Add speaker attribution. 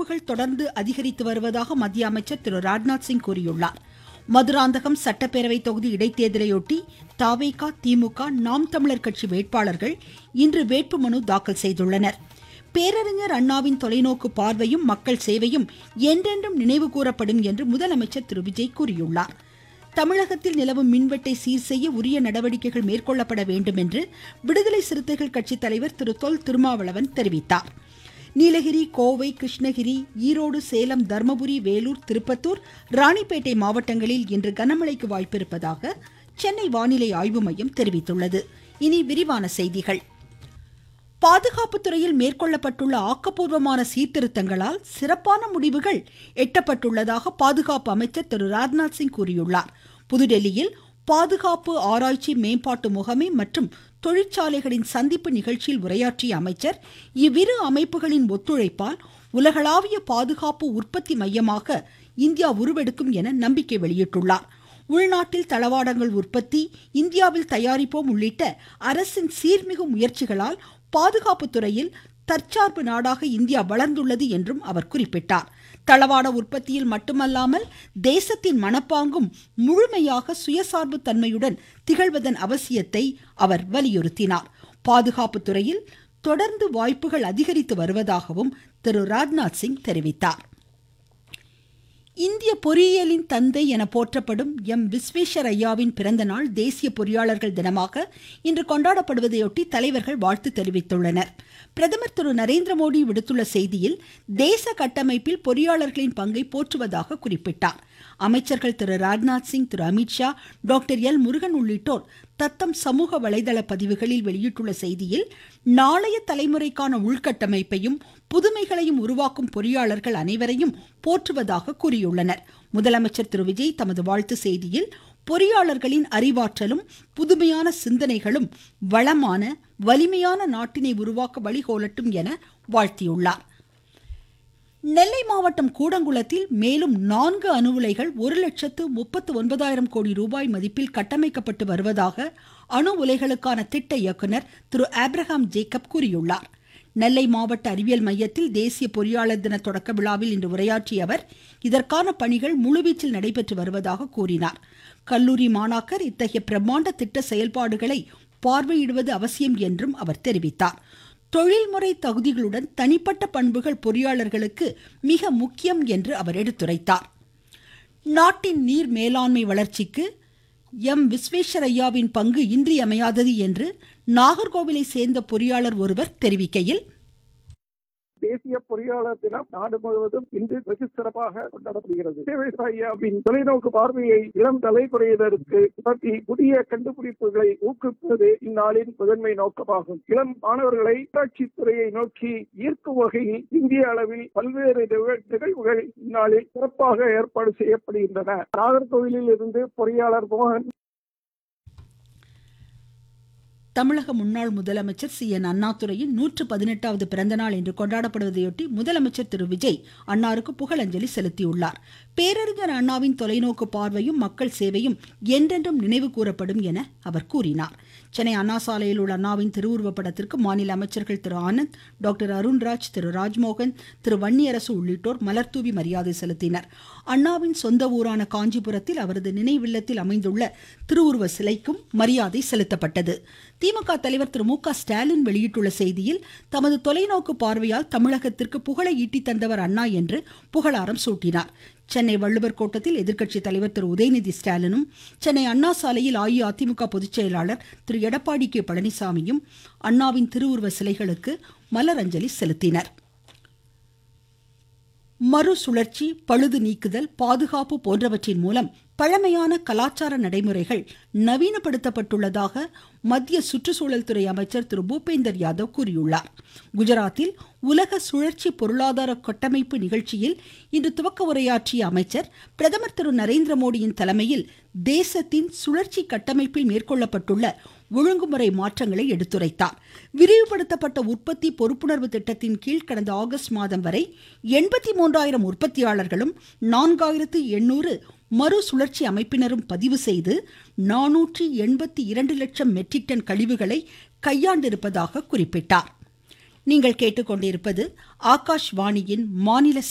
Speaker 1: வாய்ப்புகள் தொடர்ந்து அதிகரித்து வருவதாக மத்திய அமைச்சர் திரு ராஜ்நாத் சிங் கூறியுள்ளார் மதுராந்தகம் சட்டப்பேரவை தொகுதி இடைத்தேர்தலையொட்டி தாவேகா திமுக நாம் தமிழர் கட்சி வேட்பாளர்கள் இன்று வேட்புமனு தாக்கல் செய்துள்ளனர் பேரறிஞர் அண்ணாவின் தொலைநோக்கு பார்வையும் மக்கள் சேவையும் என்றென்றும் நினைவு கூறப்படும் என்று முதலமைச்சர் திரு விஜய் கூறியுள்ளார் தமிழகத்தில் நிலவும் மின்வெட்டை சீர் செய்ய உரிய நடவடிக்கைகள் மேற்கொள்ளப்பட வேண்டும் என்று விடுதலை சிறுத்தைகள் கட்சி தலைவர் திரு தொல் திருமாவளவன் தெரிவித்தார் நீலகிரி கோவை கிருஷ்ணகிரி ஈரோடு சேலம் தர்மபுரி வேலூர் திருப்பத்தூர் ராணிப்பேட்டை மாவட்டங்களில் இன்று கனமழைக்கு வாய்ப்பிருப்பதாக சென்னை வானிலை ஆய்வு மையம் தெரிவித்துள்ளது இனி விரிவான செய்திகள் பாதுகாப்பு துறையில் மேற்கொள்ளப்பட்டுள்ள ஆக்கப்பூர்வமான சீர்திருத்தங்களால் சிறப்பான முடிவுகள் எட்டப்பட்டுள்ளதாக பாதுகாப்பு அமைச்சர் திரு ராஜ்நாத் சிங் கூறியுள்ளார் புதுடெல்லியில் பாதுகாப்பு ஆராய்ச்சி மேம்பாட்டு முகமை மற்றும் தொழிற்சாலைகளின் சந்திப்பு நிகழ்ச்சியில் உரையாற்றிய அமைச்சர் இவ்விரு அமைப்புகளின் ஒத்துழைப்பால் உலகளாவிய பாதுகாப்பு உற்பத்தி மையமாக இந்தியா உருவெடுக்கும் என நம்பிக்கை வெளியிட்டுள்ளார் உள்நாட்டில் தளவாடங்கள் உற்பத்தி இந்தியாவில் தயாரிப்போம் உள்ளிட்ட அரசின் சீர்மிகு முயற்சிகளால் பாதுகாப்பு துறையில் தற்சார்பு நாடாக இந்தியா வளர்ந்துள்ளது என்றும் அவர் குறிப்பிட்டார் தளவாட உற்பத்தியில் மட்டுமல்லாமல் தேசத்தின் மனப்பாங்கும் முழுமையாக சுயசார்பு தன்மையுடன் திகழ்வதன் அவசியத்தை அவர் வலியுறுத்தினார் பாதுகாப்பு துறையில் தொடர்ந்து வாய்ப்புகள் அதிகரித்து வருவதாகவும் திரு ராஜ்நாத் சிங் தெரிவித்தார் இந்திய பொறியியலின் தந்தை என போற்றப்படும் எம் விஸ்வேஸ்வர் ஐயாவின் பிறந்த நாள் தேசிய பொறியாளர்கள் தினமாக இன்று கொண்டாடப்படுவதையொட்டி தலைவர்கள் வாழ்த்து தெரிவித்துள்ளனர் பிரதமர் திரு நரேந்திர மோடி விடுத்துள்ள செய்தியில் தேச கட்டமைப்பில் பொறியாளர்களின் பங்கை போற்றுவதாக குறிப்பிட்டார் அமைச்சர்கள் திரு ராஜ்நாத் சிங் திரு அமித்ஷா டாக்டர் எல் முருகன் உள்ளிட்டோர் தத்தம் சமூக வலைதள பதிவுகளில் வெளியிட்டுள்ள செய்தியில் நாளைய தலைமுறைக்கான உள்கட்டமைப்பையும் புதுமைகளையும் உருவாக்கும் பொறியாளர்கள் அனைவரையும் போற்றுவதாக கூறியுள்ளனர் முதலமைச்சர் திரு விஜய் தமது வாழ்த்து செய்தியில் பொறியாளர்களின் அறிவாற்றலும் புதுமையான சிந்தனைகளும் வளமான வலிமையான நாட்டினை உருவாக்க வழிகோலட்டும் என வாழ்த்தியுள்ளார் நெல்லை மாவட்டம் கூடங்குளத்தில் மேலும் நான்கு அணு உலைகள் ஒரு லட்சத்து முப்பத்து ஒன்பதாயிரம் கோடி ரூபாய் மதிப்பில் கட்டமைக்கப்பட்டு வருவதாக அணு உலைகளுக்கான திட்ட இயக்குனர் திரு ஆப்ரஹாம் ஜேக்கப் கூறியுள்ளார் நெல்லை மாவட்ட அறிவியல் மையத்தில் தேசிய பொறியாளர் தின தொடக்க விழாவில் இன்று உரையாற்றிய அவர் இதற்கான பணிகள் முழுவீச்சில் நடைபெற்று வருவதாக கூறினார் கல்லூரி மாணாக்கர் இத்தகைய பிரம்மாண்ட திட்ட செயல்பாடுகளை பார்வையிடுவது அவசியம் என்றும் அவர் தெரிவித்தார் தொழில்முறை தகுதிகளுடன் தனிப்பட்ட பண்புகள் பொறியாளர்களுக்கு மிக முக்கியம் என்று அவர் எடுத்துரைத்தார் நாட்டின் நீர் மேலாண்மை வளர்ச்சிக்கு எம் விஸ்வேஸ்வரையாவின் பங்கு இன்றியமையாதது என்று நாகர்கோவிலை சேர்ந்த பொறியாளர் ஒருவர் தெரிவிக்கையில்
Speaker 2: தேசிய பொறியாளர் தினம் நாடு முழுவதும் இன்று வெகு சிறப்பாக கொண்டாடப்படுகிறது விவசாயியாவின் தொலைநோக்கு பார்வையை இளம் தலைமுறையினருக்கு பற்றி புதிய கண்டுபிடிப்புகளை ஊக்குவிப்பது இந்நாளின் முதன்மை நோக்கமாகும் இளம் மாணவர்களை உள்ளாட்சி துறையை நோக்கி ஈர்க்கும் வகையில் இந்திய அளவில் பல்வேறு நிகழ்வுகள் இந்நாளில் சிறப்பாக ஏற்பாடு செய்யப்படுகின்றன நாகர்கோவிலில் இருந்து பொறியாளர் மோகன்
Speaker 1: தமிழக முன்னாள் முதலமைச்சர் சி என் அண்ணாதுரையின் நூற்று பதினெட்டாவது பிறந்தநாள் இன்று கொண்டாடப்படுவதையொட்டி முதலமைச்சர் திரு விஜய் அன்னாருக்கு புகழஞ்சலி செலுத்தியுள்ளார் பேரறிஞர் அண்ணாவின் தொலைநோக்கு பார்வையும் மக்கள் சேவையும் என்றென்றும் நினைவு கூறப்படும் என அவர் கூறினார் சென்னை அண்ணா சாலையில் உள்ள அண்ணாவின் திருவுருவப் படத்திற்கு மாநில அமைச்சர்கள் திரு ஆனந்த் டாக்டர் அருண்ராஜ் திரு ராஜ்மோகன் திரு வன்னியரசு உள்ளிட்டோர் மலர்தூவி மரியாதை செலுத்தினர் அண்ணாவின் சொந்த ஊரான காஞ்சிபுரத்தில் அவரது நினைவில்லத்தில் அமைந்துள்ள திருவுருவ சிலைக்கும் மரியாதை செலுத்தப்பட்டது திமுக தலைவர் திரு மு க ஸ்டாலின் வெளியிட்டுள்ள செய்தியில் தமது தொலைநோக்கு பார்வையால் தமிழகத்திற்கு புகழை ஈட்டி தந்தவர் அண்ணா என்று புகழாரம் சூட்டினார் சென்னை வள்ளுவர் கோட்டத்தில் எதிர்க்கட்சி தலைவர் திரு உதயநிதி ஸ்டாலினும் சென்னை அண்ணா சாலையில் அஇஅதிமுக பொதுச் செயலாளர் திரு எடப்பாடி கே பழனிசாமியும் அண்ணாவின் திருவுருவ சிலைகளுக்கு மலரஞ்சலி செலுத்தினர் மறுசுழற்சி பழுது நீக்குதல் பாதுகாப்பு போன்றவற்றின் மூலம் பழமையான கலாச்சார நடைமுறைகள் நவீனப்படுத்தப்பட்டுள்ளதாக மத்திய சுற்றுச்சூழல் துறை அமைச்சர் திரு பூபேந்தர் யாதவ் கூறியுள்ளார் குஜராத்தில் உலக சுழற்சி பொருளாதார கட்டமைப்பு நிகழ்ச்சியில் இன்று துவக்க உரையாற்றிய அமைச்சர் பிரதமர் திரு நரேந்திர மோடியின் தலைமையில் தேசத்தின் சுழற்சி கட்டமைப்பில் மேற்கொள்ளப்பட்டுள்ள ஒழுங்குமுறை மாற்றங்களை எடுத்துரைத்தார் விரிவுபடுத்தப்பட்ட உற்பத்தி பொறுப்புணர்வு திட்டத்தின் கீழ் கடந்த ஆகஸ்ட் மாதம் வரை எண்பத்தி மூன்றாயிரம் உற்பத்தியாளர்களும் நான்காயிரத்து எண்ணூறு மறுசுழற்சி அமைப்பினரும் பதிவு செய்து நானூற்றி எண்பத்தி இரண்டு லட்சம் மெட்ரிக் டன் கழிவுகளை கையாண்டிருப்பதாக குறிப்பிட்டார் நீங்கள் கேட்டுக்கொண்டிருப்பது ஆகாஷ்வாணியின் மாநில